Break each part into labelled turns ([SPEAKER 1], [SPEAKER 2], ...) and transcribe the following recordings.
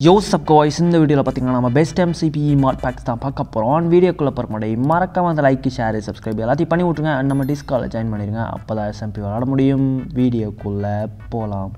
[SPEAKER 1] Joseph guys இந்த வீடியோவில் பார்த்தீங்கன்னா நம்ம பெஸ்ட் எம்சிபிஇ மார்ட் பேக்ஸ் தான் பார்க்க போகிறோம் வீடியோக்குள்ளே போகிற முன்னாடி மறக்காம அந்த லைக் ஷேர் சப்ஸ்கிரைப் எல்லாத்தையும் பண்ணி விட்ருங்க and நம்ம டிஸ்காலில் ஜாயின் பண்ணிடுங்க அப்போ தான் எஸ்எம்பி விளாட முடியும் வீடியோக்குள்ளே போகலாம்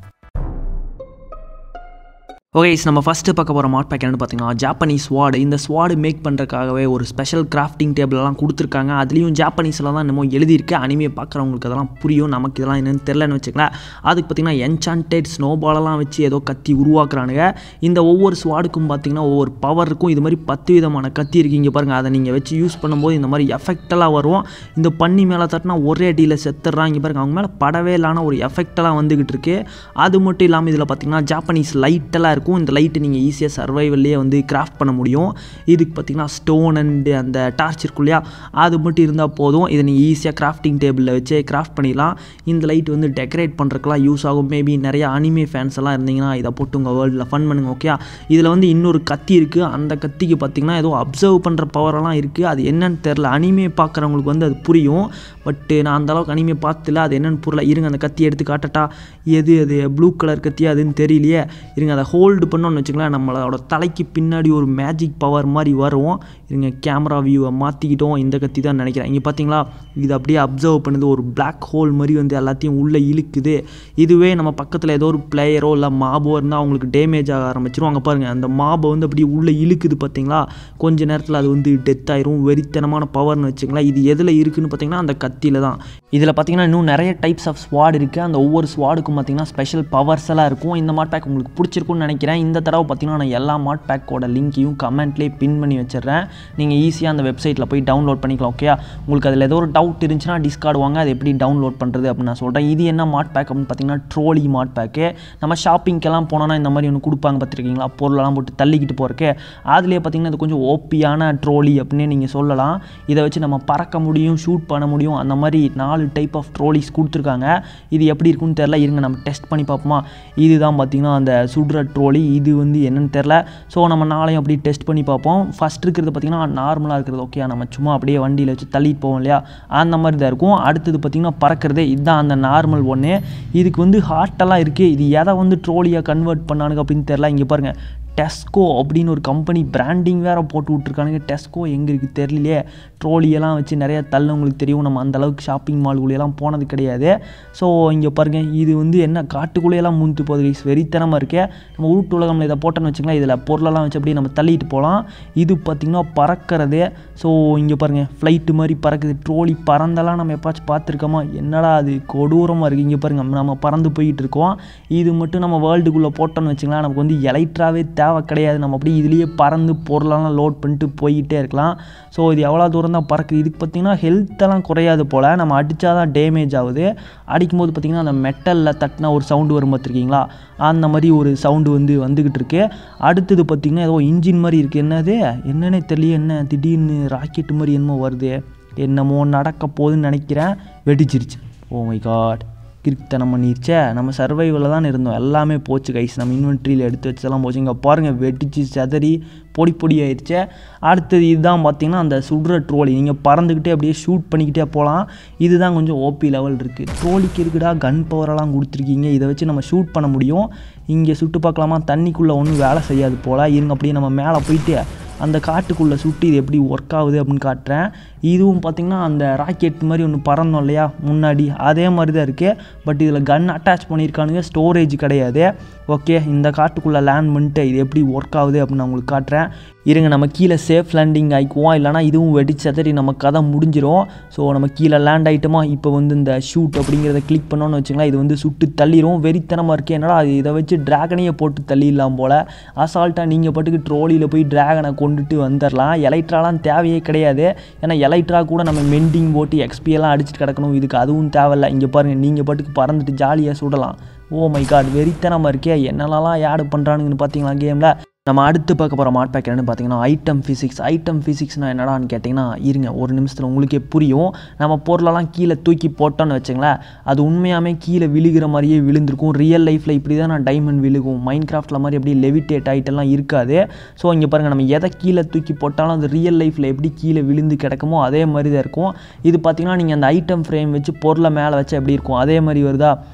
[SPEAKER 1] ஓகே நம்ம ஃபஸ்ட்டு பார்க்க போகிற மார்ட் பேக் என்னன்னு பார்த்தீங்கன்னா ஜாப்பனீஸ் ஸ்வாடு இந்த ஸ்வாடு மேக் பண்ணுறதுக்காகவே ஒரு ஸ்பெஷல் கிராஃப்டிங் டேபிளெலாம் கொடுத்துருக்காங்க அதுலேயும் ஜாப்பனீஸில் தான் என்னமோ எழுதியிருக்கு அனிமே பார்க்குறவங்களுக்கு அதெல்லாம் புரியும் நமக்கு இதெல்லாம் என்னென்னு தெரிலன்னு வச்சுக்கலாம் அதுக்கு பார்த்தீங்கன்னா என்சான்டட் ஸ்னோபாலெல்லாம் வச்சு ஏதோ கத்தி உருவாக்குறானுங்க இந்த ஒவ்வொரு ஸ்வாடுக்கும் பார்த்தீங்கன்னா ஒவ்வொரு பவர் இருக்கும் இது மாதிரி பத்து விதமான கத்தி இருக்குது இங்கே பாருங்கள் அதை நீங்கள் வச்சு யூஸ் பண்ணும்போது இந்த மாதிரி எஃபெக்டெல்லாம் வரும் இந்த பண்ணி மேலே தட்டினா ஒரே அடியில் செத்துடுறான் இங்கே பாருங்க அவங்க மேலே படவே இல்லான ஒரு எஃபெக்டெல்லாம் வந்துக்கிட்டு இருக்கு அது மட்டும் இல்லாமல் இதில் பார்த்தீங்கன்னா ஜாப்பனீஸ் லைட்டெல்லாம் இருக்கும் இந்த லைட்டு நீங்கள் ஈஸியாக சர்வைவல்லையே வந்து கிராஃப்ட் பண்ண முடியும் இதுக்கு பார்த்தீங்கன்னா ஸ்டோன் அண்டு அந்த டார்ச் இருக்கும் இல்லையா அது மட்டும் இருந்தால் போதும் இதை நீங்கள் ஈஸியாக கிராஃப்டிங் டேபிளில் வச்சு கிராஃப்ட் பண்ணிடலாம் இந்த லைட் வந்து டெக்கரேட் பண்ணுறதுக்குலாம் யூஸ் ஆகும் மேபி நிறைய அனிமே ஃபேன்ஸ் எல்லாம் இருந்தீங்கன்னா இதை போட்டு உங்கள் வேர்ல்டில் ஃபன் பண்ணுங்க ஓகே இதில் வந்து இன்னொரு கத்தி இருக்குது அந்த கத்திக்கு பார்த்தீங்கன்னா ஏதோ அப்சர்வ் பண்ணுற பவரெல்லாம் இருக்குது அது என்னன்னு தெரில அனிமே பார்க்குறவங்களுக்கு வந்து அது புரியும் பட்டு நான் அந்த அளவுக்கு அனிமே பார்த்தல அது என்னன்னு புரியல இருங்க அந்த கத்தி எடுத்து காட்டட்டா எது அது ப்ளூ கலர் கத்தி அதுன்னு தெரியலையே இருங்க அதை ஹோல்டு பண்ணோன்னு வச்சுக்கலாம் நம்மளோட தலைக்கு பின்னாடி ஒரு மேஜிக் பவர் மாதிரி வரும் இருங்க கேமரா வியூவை மாற்றிக்கிட்டோம் இந்த கத்தி தான் நினைக்கிறேன் இங்கே பார்த்தீங்களா இது அப்படியே அப்சர்வ் பண்ணுது ஒரு பிளாக் ஹோல் மாதிரி வந்து எல்லாத்தையும் உள்ளே இழுக்குது இதுவே நம்ம பக்கத்தில் ஏதோ ஒரு பிளேயரோ இல்லை மாபோ இருந்தால் அவங்களுக்கு டேமேஜ் ஆக ஆரம்பிச்சிரும் அங்கே பாருங்கள் அந்த மாபை வந்து அப்படியே உள்ளே இழுக்குது பார்த்தீங்களா கொஞ்ச நேரத்தில் அது வந்து டெத் ஆயிரும் வெறித்தனமான பவர்னு வச்சுங்களேன் இது எதில் இருக்குன்னு பார்த்தீங்கன்னா அந்த கத்தியில் தான் இதில் பார்த்தீங்கன்னா இன்னும் நிறைய டைப்ஸ் ஆஃப் ஸ்வாட் இருக்குது அந்த ஒவ்வொரு ஸ்வாடுக்கும் பார்த்தீங்கன்னா ஸ்பெஷல் பவர்ஸ் எல்லாம் இருக்கும் இந்த மாட் பேக் உங்களுக்கு பிடிச்சிருக்கும்னு நினைக்கிறேன் இந்த தடவை பார்த்தீங்கன்னா நான் எல்லா மாட் பேக்கோட லிங்க்கையும் கமெண்ட்லேயே பின் பண்ணி வச்சிடுறேன் நீங்கள் ஈஸியாக அந்த வெப்சைட்டில் போய் டவுன்லோட் பண்ணிக்கலாம் ஓகே உங்களுக்கு அதில் ஏதோ ஒரு டவுட் இருந்துச்சுன்னா டிஸ்கார்டு வாங்க அது எப்படி டவுன்லோட் பண்ணுறது அப்படின்னு நான் சொல்கிறேன் இது என்ன மாட் பேக் அப்படின்னு பார்த்தீங்கன்னா ட்ரோலி மாட் பேக்கு நம்ம ஷாப்பிங்க்கெல்லாம் போனோன்னா இந்த மாதிரி ஒன்று கொடுப்பாங்க பார்த்துருக்கீங்களா பொருளெல்லாம் போட்டு தள்ளிக்கிட்டு போகிறக்கு அதுலேயே பார்த்தீங்கன்னா இது கொஞ்சம் ஓப்பியான ட்ரோலி அப்படின்னு நீங்கள் சொல்லலாம் இதை வச்சு நம்ம பறக்க முடியும் ஷூட் பண்ண முடியும் அந்த மாதிரி நாலு டைப் ஆஃப் ட்ரோலிஸ் கொடுத்துருக்காங்க இது எப்படி இருக்குன்னு தெரில இருங்க நம்ம டெஸ்ட் பண்ணி பார்ப்போமா இதுதான் பார்த்தீங்கன்னா அந்த சுடுற ட்ரோலி இது வந்து என்னன்னு தெரில ஸோ நம்ம நாளையும் அப்படி டெஸ்ட் பண்ணி பார்ப்போம் ஃபஸ்ட் இருக்கிறது பார்த்தீங்கன்னா நார்மலாக இருக்கிறது ஓகே நம்ம சும்மா அப்படியே வண்டியில் வச்சு தள்ளிட்டு போவோம் இல்லையா அந்த மாதிரி தான் இருக்கும் அடுத்தது பார்த்தீங்கன்னா பறக்கிறதே இதுதான் அந்த நார்மல் ஒன்று இதுக்கு வந்து ஹார்ட்டெல்லாம் இருக்குது இது எதை வந்து ட்ரோலியாக கன்வெர்ட் பண்ணானுங்க அப்படின்னு தெரில இங்கே பாருங்கள் டெஸ்கோ அப்படின்னு ஒரு கம்பெனி பிராண்டிங் வேறு போட்டு விட்ருக்கானுங்க டெஸ்கோ எங்கே இருக்குது தெரியலையே ட்ரோலியெல்லாம் வச்சு நிறைய தள்ள உங்களுக்கு தெரியும் நம்ம அந்த அளவுக்கு ஷாப்பிங் மால்குள்ளேயெல்லாம் போனது கிடையாது ஸோ இங்கே பாருங்கள் இது வந்து என்ன காட்டுக்குள்ளேயெல்லாம் முந்து போகுது கைஸ் வெறித்தனமாக இருக்கே நம்ம வீட்டு உலகம்ல இதை போட்டோன்னு வச்சுக்கலாம் இதில் பொருளெல்லாம் வச்சு அப்படியே நம்ம தள்ளிட்டு போகலாம் இது பார்த்திங்கன்னா பறக்கிறது ஸோ இங்கே பாருங்கள் ஃப்ளைட்டு மாதிரி பறக்குது ட்ரோலி பறந்தெல்லாம் நம்ம எப்பாச்சும் பார்த்துருக்கோமா என்னடா அது கொடூரமாக இருக்குது இங்கே பாருங்கள் நம்ம பறந்து போயிட்டு இருக்கோம் இது மட்டும் நம்ம வேர்ல்டுக்குள்ளே போட்டோன்னு வச்சுக்கலாம் நமக்கு வந்து எலைட்ராவே தேவை கிடையாது நம்ம அப்படியே இதுலேயே பறந்து பொருளெல்லாம் லோட் பண்ணிட்டு போயிட்டே இருக்கலாம் ஸோ இது எவ்வளோ தூரம் தான் பறக்குது இதுக்கு பார்த்திங்கன்னா ஹெல்த்தெல்லாம் குறையாது போல் நம்ம அடித்தா தான் டேமேஜ் ஆகுது அடிக்கும்போது பார்த்திங்கன்னா அந்த மெட்டலில் தட்டினா ஒரு சவுண்டு வரும் பார்த்துருக்கீங்களா அந்த மாதிரி ஒரு சவுண்டு வந்து வந்துக்கிட்டு இருக்கு அடுத்தது பார்த்திங்கன்னா ஏதோ இன்ஜின் மாதிரி இருக்குது என்னது என்னன்னே தெரியல என்ன திடீர்னு ராக்கெட்டு மாதிரி என்னமோ வருது என்னமோ நடக்க போகுதுன்னு நினைக்கிறேன் வெடிச்சிருச்சு ஓ மை காட் கிறுக்குத்தனம் பண்ணிருச்சே நம்ம சர்வைவில் தான் இருந்தோம் எல்லாமே போச்சு கைஸ் நம்ம இன்வென்ட்ரியில் எடுத்து வச்சதெல்லாம் போச்சு இங்கே பாருங்கள் வெடிச்சு செதறி பொடி பொடி ஆயிடுச்சு அடுத்தது இதுதான் பார்த்தீங்கன்னா அந்த சுடுற ட்ரோலி நீங்கள் பறந்துக்கிட்டே அப்படியே ஷூட் பண்ணிக்கிட்டே போகலாம் இதுதான் கொஞ்சம் ஓபி லெவல் இருக்குது ட்ரோலிக்கு இருக்குடா கன் பவரெல்லாம் கொடுத்துருக்கீங்க இதை வச்சு நம்ம ஷூட் பண்ண முடியும் இங்கே சுட்டு பார்க்கலாமா தண்ணிக்குள்ளே ஒன்றும் வேலை செய்யாது போல் இருங்க அப்படியே நம்ம மேலே போயிட்டு அந்த காட்டுக்குள்ளே சுட்டு இது எப்படி ஒர்க் ஆகுது அப்படின்னு காட்டுறேன் இதுவும் பார்த்திங்கன்னா அந்த ராக்கெட் மாதிரி ஒன்று பறந்தோம் இல்லையா முன்னாடி அதே மாதிரி தான் இருக்குது பட் இதில் கன் அட்டாச் பண்ணியிருக்கானுங்க ஸ்டோரேஜ் கிடையாது ஓகே இந்த காட்டுக்குள்ளே லேண்ட் பண்ணிட்டு இது எப்படி ஒர்க் ஆகுது அப்படின்னு நான் உங்களுக்கு காட்டுறேன் இருங்க நம்ம கீழே சேஃப் லேண்டிங் ஆகிக்குவோம் இல்லைனா இதுவும் வெடிச்சதறி நம்ம கதை முடிஞ்சிரும் ஸோ நம்ம கீழே லேண்ட் ஆகிட்டோமா இப்போ வந்து இந்த ஷூட் அப்படிங்கிறத கிளிக் பண்ணோன்னு வச்சுங்களேன் இது வந்து சுட்டு தள்ளிடும் வெறித்தனமாக இருக்குது என்னடா அது இதை வச்சு ட்ராகனையே போட்டு தள்ளிடலாம் போல் அசால்ட்டாக நீங்கள் பாட்டுக்கு ட்ரோலியில் போய் ட்ராகனை கொண்டுட்டு வந்துடலாம் எலைட்ராலாம் தேவையே கிடையாது ஏன்னா எலைட்ரா கூட நம்ம மெண்டிங் போட்டு எக்ஸ்பியெல்லாம் அடிச்சுட்டு கிடக்கணும் இதுக்கு அதுவும் தேவையில்லை இங்கே பாருங்கள் நீங்கள் பாட்டுக்கு பறந்துட்டு ஜாலியாக சுடலாம் ஓ மை காட் வெறித்தனமாக இருக்கே என்னென்னலாம் ஆட் பண்ணுறானுங்கன்னு பார்த்தீங்களா கேமில் நம்ம அடுத்து பார்க்க போகிற மாட் பேக் என்னன்னு பார்த்தீங்கன்னா ஐட்டம் ஃபிசிக்ஸ் ஐட்டம் ஃபிசிக்ஸ்னால் என்னடான்னு கேட்டிங்கன்னா இருங்க ஒரு நிமிஷத்தில் உங்களுக்கே புரியும் நம்ம பொருளெல்லாம் கீழே தூக்கி போட்டோன்னு வச்சுங்களேன் அது உண்மையாமே கீழே விழுகிற மாதிரியே விழுந்திருக்கும் ரியல் லைஃப்பில் இப்படி தான் நான் டைமண்ட் விழுகும் மைண்ட் கிராஃப்டில் மாதிரி அப்படியே லெவிட்டேட் ஆகிட்டெல்லாம் இருக்காது ஸோ இங்கே பாருங்கள் நம்ம எதை கீழே தூக்கி போட்டாலும் அது ரியல் லைஃப்பில் எப்படி கீழே விழுந்து கிடக்குமோ அதே மாதிரி தான் இருக்கும் இது பார்த்தீங்கன்னா நீங்கள் அந்த ஐட்டம் ஃப்ரேம் வச்சு பொருளை மேலே வச்சா எப்படி இருக்கும் அதே மாதிரி வருதா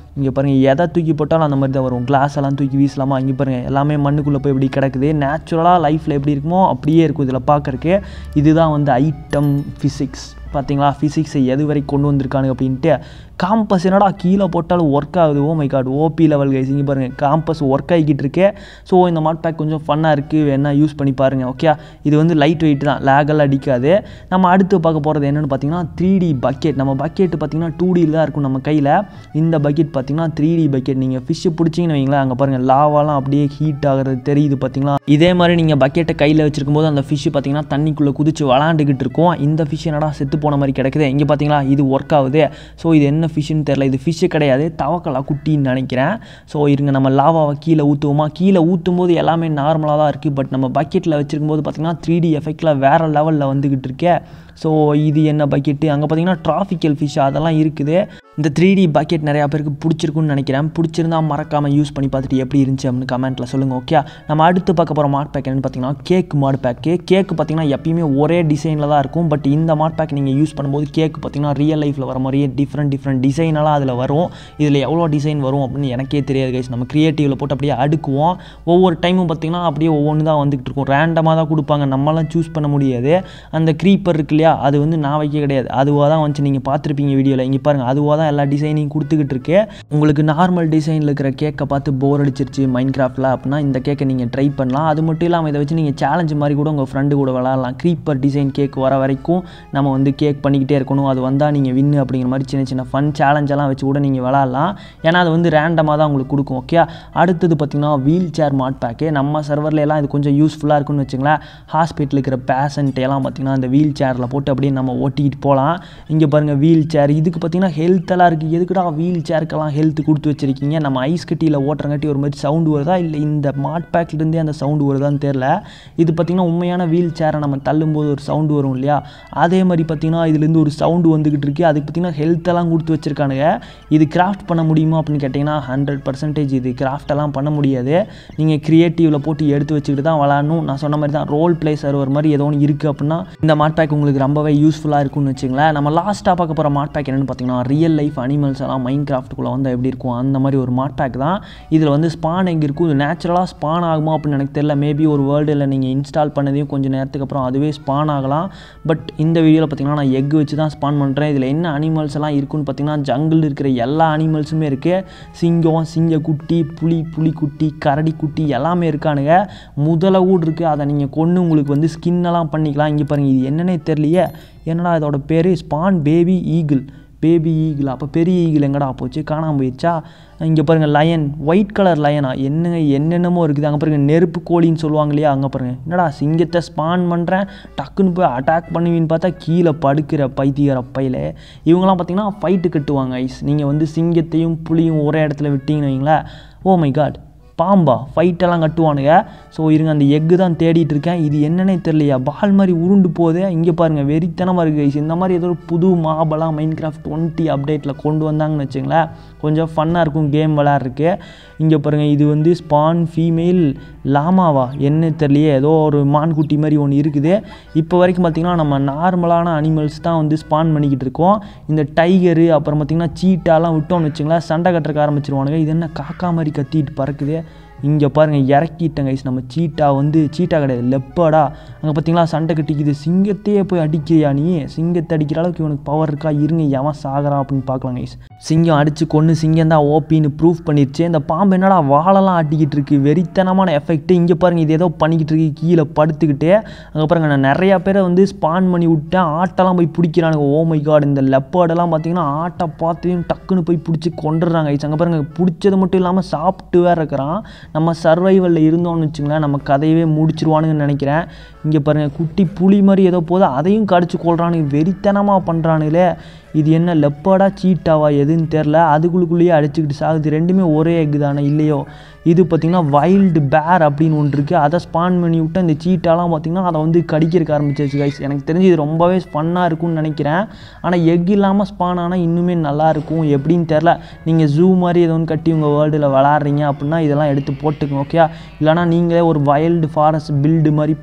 [SPEAKER 1] இங்கே பாருங்கள் எதை தூக்கி போட்டாலும் அந்த மாதிரி தான் வரும் கிளாஸ் எல்லாம் தூக்கி வீசலாமா இங்கே பாருங்கள் எல்லாமே மண்ணுக்குள்ளே போய் இப்படி கிடக்குது நேச்சுரலாக லைஃப்பில் எப்படி இருக்குமோ அப்படியே இருக்கும் இதில் பார்க்குறக்கு இதுதான் வந்து ஐட்டம் ஃபிசிக்ஸ் பார்த்தீங்களா ஃபிசிக்ஸை எது வரை கொண்டு வந்திருக்கானுங்க அப்படின்ட்டு காம்பஸ் என்னடா கீழே போட்டாலும் ஒர்க் ஆகுது oh my god OP level guys இங்கே பாருங்கள் காம்பஸ் ஒர்க் ஆகிக்கிட்டு இருக்கு ஸோ இந்த மாட் பேக் கொஞ்சம் ஃபன்னாக இருக்குது வேணா யூஸ் பண்ணி பாருங்கள் ஓகே இது வந்து லைட் வெயிட் தான் லேகெல்லாம் அடிக்காது நம்ம அடுத்து பார்க்க போகிறது என்னென்னு பார்த்தீங்கன்னா த்ரீ டி பக்கெட் நம்ம பக்கெட் பார்த்தீங்கன்னா டூ டியில் தான் இருக்கும் நம்ம கையில் இந்த பக்கெட் பார்த்தீங்கன்னா த்ரீ டி பக்கெட் நீங்கள் ஃபிஷ்ஷு பிடிச்சிங்கன்னு வைங்களேன் அங்கே பாருங்கள் லாவாலாம் அப்படியே ஹீட் ஆகிறது தெரியுது பார்த்தீங்களா இதே மாதிரி நீங்கள் பக்கெட்டை கையில் வச்சிருக்கும் போது அந்த ஃபிஷ்ஷு பார்த்தீங்கன்னா தண்ணிக்குள்ளே குதிச்சு விளாண்டுக்கிட்டு இருக்கும் இந்த ஃபிஷ் என்னடா செத்து போன மாதிரி கிடக்குது இங்கே பார்த்தீங்களா இது ஒர்க் ஆகுது ஸோ இது என்ன ஃபிஷ்ஷுன்னு தெரில இது ஃபிஷ்ஷு கிடையாது தவக்கலா குட்டின்னு நினைக்கிறேன் ஸோ இருங்க நம்ம லாவாவை கீழே ஊற்றுவோமா கீழே ஊற்றும் போது எல்லாமே நார்மலாக தான் இருக்குது பட் நம்ம பக்கெட்டில் வச்சிருக்கும் போது பார்த்தீங்கன்னா த்ரீ டி எஃபெக்டில் வேறு லெவலில் வந்துக்கிட்டு இருக்கே ஸோ இது என்ன பக்கெட்டு அங்கே பார்த்தீங்கன்னா ட்ராஃபிக்கல் ஃபிஷ் அதெல்லாம் இருக்குது இந்த த்ரீ டி பக்கெட் நிறையா பேருக்கு பிடிச்சிருக்குன்னு நினைக்கிறேன் பிடிச்சிருந்தா மறக்காமல் யூஸ் பண்ணி பார்த்துட்டு எப்படி இருந்துச்சு அப்படின்னு கமெண்ட்டில் சொல்லுங்கள் ஓகே நம்ம அடுத்து பார்க்க போகிற மாட் பேக் என்னன்னு பார்த்தீங்கன்னா கேக் மாட் பேக்கு கேக்கு பார்த்தீங்கன்னா எப்பயுமே ஒரே டிசைனில் தான் இருக்கும் பட் இந்த மாட் பேக் நீங்கள் யூஸ் பண்ணும்போது கேக் பார்த்தீங்கன்னா ரியல் லைஃப்பில் வர மாதிரியே டிஃப்ரெண்ட் டிஃப்ரெண்ட் டிசைனெல்லாம் அதில் வரும் இதில் எவ்வளோ டிசைன் வரும் அப்படின்னு எனக்கே தெரியாது கைஸ் நம்ம க்ரியேட்டிவில் போட்டு அப்படியே அடுக்குவோம் ஒவ்வொரு டைமும் பார்த்தீங்கன்னா அப்படியே ஒவ்வொன்று தான் வந்துகிட்டு இருக்கும் ரேண்டமாக தான் கொடுப்பாங்க நம்மளாம் சூஸ் பண்ண முடியாது அந்த க்ரீப்பர் இருக்கு இல்லையா அது வந்து நான் வைக்க கிடையாது அதுவாக தான் வந்துச்சு நீங்கள் பார்த்துருப்பீங்க வீடியோவில் இங்கே பாருங்கள் அதுவாக தான் எல்லா டிசைனையும் கொடுத்துக்கிட்டு இருக்கு உங்களுக்கு நார்மல் டிசைனில் இருக்கிற கேக்கை பார்த்து போர் அடிச்சிருச்சு மைண்ட் கிராஃப்டில் அப்படின்னா இந்த கேக்கை நீங்கள் ட்ரை பண்ணலாம் அது மட்டும் இல்லாமல் இதை வச்சு நீங்கள் சேலஞ்சு மாதிரி கூட உங்கள் ஃப்ரெண்டு கூட விளாட்லாம் க்ரீப்பர் டிசைன் கேக் வர வரைக்கும் நம்ம வந்து கேக் பண்ணிக்கிட்டே இருக்கணும் அது வந்தால் நீங்கள் வின்னு அப்படிங்கிற மாதிரி சின்ன சின்ன ஃபன் சேலஞ்செல்லாம் வச்சு கூட நீங்கள் விளாட்லாம் ஏன்னா அது வந்து ரேண்டமாக தான் உங்களுக்கு கொடுக்கும் ஓகே அடுத்தது பார்த்திங்கன்னா வீல் சேர் மாட் பேக்கு நம்ம சர்வரில் எல்லாம் இது கொஞ்சம் யூஸ்ஃபுல்லாக இருக்குன்னு வச்சுங்களேன் ஹாஸ்பிட்டலுக்கு இருக்கிற பேஷண்ட் எல்லாம் பார்த்திங்கன்னா அந்த வீல் சேரில் போட்டு அப்படியே நம்ம ஓட்டிக்கிட்டு போகலாம் இங்கே பாருங்கள் வீல் சேர் இதுக்கு பார்த்திங்கன்னா ஹெல்த்தெல்லாம் இருக்குது எதுக்குடா வீல் சேருக்கெல்லாம் ஹெல்த் கொடுத்து வச்சுருக்கீங்க நம்ம ஐஸ் கட்டியில் ஓட்டுறங்காட்டி ஒரு மாதிரி சவுண்டு வருதா இல்லை இந்த மாட் பேக்லேருந்தே அந்த சவுண்டு வருதான்னு தெரில இது பார்த்திங்கன்னா உண்மையான வீல் சேரை நம்ம தள்ளும்போது ஒரு சவுண்டு வரும் இல்லையா அதே மாதிரி பார்த்திங்கன்னா இதுலேருந்து ஒரு சவுண்டு வந்துக்கிட்டு இருக்கு அதுக்கு பார்த்திங்கன்னா ஹெல்த்தெல்லாம் கொடுத்து வச்சுருக்கானுங்க இது கிராஃப்ட் பண்ண முடியுமா அப்படின்னு கேட்டிங்கன்னா ஹண்ட்ரட் பர்சன்டேஜ் இது கிராஃப்டெல்லாம் பண்ண முடியாது நீங்கள் க்ரியேட்டிவில் போட்டு எடுத்து வச்சுக்கிட்டு தான் விளாடணும் நான் சொன்ன மாதிரி தான் ரோல் ப்ளே சர்வர் மாதிரி ஏதோ ஒன்று இருக்குது அப்படின்னா இந்த மாட் பேக் உங்களுக்கு ரொம்பவே யூஸ்ஃபுல்லாக இருக்கும்னு வச்சுங்களேன் நம்ம லாஸ்ட்டாக பார்க்க போகிற மாட் பேக் என்னென்னு பார்த்தீங்கன்னா ரியல் லைஃப் அனிமல்ஸ் எல்லாம் மைண்ட் கிராஃப்ட்டுக்குள்ளே வந்து எப்படி இருக்கும் அந்த மாதிரி ஒரு மாட் பேக் தான் இதில் வந்து ஸ்பான் எங்கே இருக்கும் இது நேச்சுரலாக ஸ்பான் ஆகுமா அப்படின்னு எனக்கு தெரியல மேபி ஒரு வேர்ல்டில் நீங்கள் இன்ஸ்டால் பண்ணதையும் கொஞ்சம் நேரத்துக்கு அப்புறம் அதுவே ஸ்பான் ஆகலாம் பட் இந்த வீடியோவில் பார்த்தீங்கன்னா நான் எக் வச்சு தான் ஸ்பான் பண்ணுறேன் இதில் என்ன அனிமல்ஸ் எல்லாம் இருக்குன்னு பார்த்தீங்கன்னா ஜங்கிள் இருக்கிற எல்லா அனிமல்ஸுமே இருக்குது சிங்கம் சிங்கக்குட்டி புலி புலிக்குட்டி கரடி குட்டி எல்லாமே இருக்கானுங்க முதல கூட இருக்குது அதை நீங்கள் கொன்று உங்களுக்கு வந்து ஸ்கின்னெல்லாம் பண்ணிக்கலாம் இங்கே பாருங்கள் இது என்னன்னே தெரியலையே என்னடா இதோட பேர் spawn baby eagle baby eagle அப்போ பெரிய ஈகிள் எங்கடா போச்சு காணாமல் போயிடுச்சா இங்கே பாருங்கள் லயன் ஒயிட் கலர் லயனா என்னங்க என்னென்னமோ இருக்குது அங்கே பாருங்கள் நெருப்பு கோழின்னு சொல்லுவாங்க இல்லையா அங்கே பாருங்கள் என்னடா சிங்கத்தை ஸ்பான் பண்ணுறேன் டக்குன்னு போய் அட்டாக் பண்ணுவீன்னு பார்த்தா கீழே படுக்கிற பைத்தியர பையில இவங்கெல்லாம் பார்த்தீங்கன்னா ஃபைட்டு கட்டுவாங்க ஐஸ் நீங்கள் வந்து சிங்கத்தையும் புலியும் ஒரே இடத்துல விட்டீங்கன்னு வைங்களேன் ஓ மை காட் பாம்பா ஃபைட்டெல்லாம் கட்டுவானுங்க ஸோ இருங்க அந்த எக்கு தான் தேடிட்டு இருக்கேன் இது என்னன்னே தெரியலையா பால் மாதிரி உருண்டு போதே இங்கே பாருங்கள் வெறித்தனமாக இருக்குது guys. இந்த மாதிரி ஏதோ ஒரு புது மாபெல்லாம் மைண்ட் கிராஃப்ட் டுவெண்ட்டி அப்டேட்டில் கொண்டு வந்தாங்கன்னு வச்சுங்களேன் கொஞ்சம் ஃபன்னாக இருக்கும் கேம் விளாட்றதுக்கு இங்கே பாருங்கள் இது வந்து ஸ்பான் ஃபீமேல் லாமாவா என்ன தெரியலையே ஏதோ ஒரு மான்குட்டி மாதிரி ஒன்று இருக்குது இப்போ வரைக்கும் பார்த்திங்கன்னா நம்ம நார்மலான அனிமல்ஸ் தான் வந்து ஸ்பான் பண்ணிக்கிட்டு இருக்கோம் இந்த டைகரு அப்புறம் பார்த்திங்கன்னா சீட்டாலாம் விட்டோம்னு வச்சுங்களேன் சண்டை கட்டுறக்க ஆரம்பிச்சிருவானுங்க இது என்ன காக்கா மாதிரி கத்திட்டு பறக்குது இங்கே பாருங்கள் இறக்கிட்டேன் கைஸ் நம்ம சீட்டா வந்து சீட்டா கிடையாது லெப்படா அங்கே பார்த்தீங்களா சண்டை கட்டிக்குது சிங்கத்தையே போய் அடிக்கிறியா நீ சிங்கத்தை அடிக்கிற அளவுக்கு இவனுக்கு பவர் இருக்கா இருங்க எவன் சாகுறான் அப்படின்னு பார்க்கலாம் கைஸ் சிங்கம் அடித்து கொன்று சிங்கம் தான் ஓபின்னு ப்ரூஃப் பண்ணிருச்சு இந்த பாம்பு என்னடா வாழலாம் ஆட்டிக்கிட்டு இருக்கு வெறித்தனமான எஃபெக்ட் இங்கே பாருங்கள் இது ஏதோ பண்ணிக்கிட்டு இருக்கு கீழே படுத்துக்கிட்டு அங்கே பாருங்க நான் நிறையா பேரை வந்து ஸ்பான் பண்ணி விட்டேன் ஆட்டெல்லாம் போய் பிடிக்கிறானுங்க ஓ மை காட் இந்த லெப்பர்டெல்லாம் பார்த்தீங்கன்னா ஆட்டை பார்த்தையும் டக்குன்னு போய் பிடிச்சி கொண்டுடுறாங்க ஐஸ் அங்கே பாருங்க பிடிச்சது மட்டும் இல்லாமல் சாப்பிட்டு வேற இருக்கிறான் நம்ம சர்வைவலில் இருந்தோம்னு வச்சுங்களேன் நம்ம கதையவே முடிச்சிருவானுங்கன்னு நினைக்கிறேன் இங்கே பாருங்கள் குட்டி புலி மாதிரி ஏதோ போது அதையும் கடிச்சு கொள்றானுங்க வெறித்தனமாக பண்ணுறானுங்களே இது என்ன லெப்பர்டா சீட்டாவா எதுன்னு தெரில அதுக்குள்ளுக்குள்ளேயே அடிச்சுக்கிட்டு சாகுது ரெண்டுமே ஒரே எக் தானே இல்லையோ இது பார்த்திங்கன்னா வைல்டு பேர் அப்படின்னு ஒன்று இருக்குது அதை ஸ்பான் பண்ணி விட்டு இந்த சீட்டாலாம் பார்த்திங்கன்னா அதை வந்து கடிக்கிறக்க ஆரம்பிச்சிருச்சு கைஸ் எனக்கு தெரிஞ்சு இது ரொம்பவே ஃபன்னாக இருக்கும்னு நினைக்கிறேன் ஆனால் எக் இல்லாமல் ஸ்பான் ஆனால் இன்னுமே நல்லாயிருக்கும் எப்படின்னு தெரில நீங்கள் ஜூ மாதிரி ஏதோ ஒன்று கட்டி உங்கள் வேர்ல்டில் விளாட்றீங்க அப்படின்னா இதெல்லாம் எடுத்து போட்டுக்கோங்க ஓகே இல்லைனா நீங்களே ஒரு வைல்டு ஃபாரஸ்ட் பில்டு மாதிரி பண்ணி எல்லா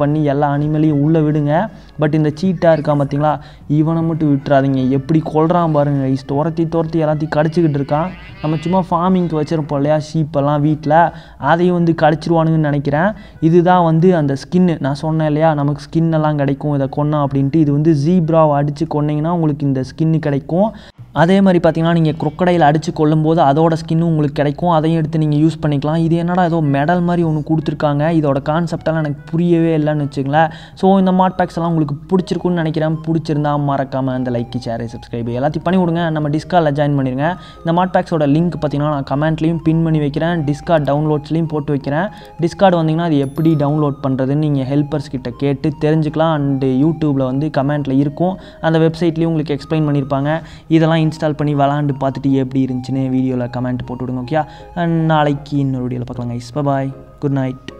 [SPEAKER 1] எல்லா அனிமலையும் உள்ளே விடுங்க பட் இந்த சீட்டாக இருக்கான் பார்த்தீங்களா இவனை மட்டும் விட்டுறாதீங்க எப்படி கொல்றான் பாருங்க இஸ் துரத்தி துரத்தி எல்லாத்தையும் கடிச்சிக்கிட்டு இருக்கான் நம்ம சும்மா ஃபார்மிங்க்கு வச்சுருப்போம் இல்லையா ஷீப்பெல்லாம் வீட்டில் அதையும் வந்து கடிச்சிருவானுங்கன்னு நினைக்கிறேன் இதுதான் வந்து அந்த ஸ்கின்னு நான் சொன்னேன் இல்லையா நமக்கு ஸ்கின் எல்லாம் கிடைக்கும் இதை கொன்னோம் அப்படின்ட்டு இது வந்து ஜீப்ராவை அடித்து கொன்னீங்கன்னா உங்களுக்கு இந்த ஸ்கின்னு கிடைக்கும் அதே மாதிரி பார்த்தீங்கன்னா நீங்கள் crocodile அடித்து கொல்லும்போது அதோட ஸ்கின்னு உங்களுக்கு கிடைக்கும் அதையும் எடுத்து நீங்கள் யூஸ் பண்ணிக்கலாம் இது என்னடா ஏதோ மெடல் மாதிரி ஒன்று கொடுத்துருக்காங்க இதோட கான்செப்டெல்லாம் எனக்கு புரியவே இல்லைன்னு வச்சுங்களேன் ஸோ இந்த மாட் பேக்ஸ் எல்லாம் உங்களுக்கு பிடிச்சிருக்குன்னு நினைக்கிறேன் பிடிச்சிருந்தா மறக்காமல் அந்த லைக் ஷேர் சப்ஸ்கிரைப் எல்லாத்தையும் பண்ணி விடுங்க நம்ம டிஸ்கார்டில் ஜாயின் பண்ணிடுங்க இந்த மாட் பேக்ஸோட லிங்க் பார்த்தீங்கன்னா நான் கமெண்ட்லேயும் பின் பண்ணி வைக்கிறேன் டிஸ்கார்ட் டவுன்லோட்ஸ்லையும் போட்டு வைக்கிறேன் டிஸ்கார்டு வந்தீங்கன்னா அது எப்படி டவுன்லோட் பண்ணுறதுன்னு நீங்கள் ஹெல்ப்பர்ஸ் கிட்ட கேட்டு தெரிஞ்சுக்கலாம் அண்டு யூடியூப்பில் வந்து கமெண்ட்டில் இருக்கும் அந்த வெப்சைட்லேயும் உங்களுக்கு எக்ஸ்பிளைன் பண்ணியிருப்பாங்க இதெல்லாம் இன்ஸ்டால் பண்ணி விளாண்டு பார்த்துட்டு எப்படி இருந்துச்சுன்னு வீடியோவில் கமெண்ட் போட்டு விடுங்க ஓகே நாளைக்கு இன்னொரு வீடியோவில் பார்க்கலாம் கைஸ் பாய் குட் நைட்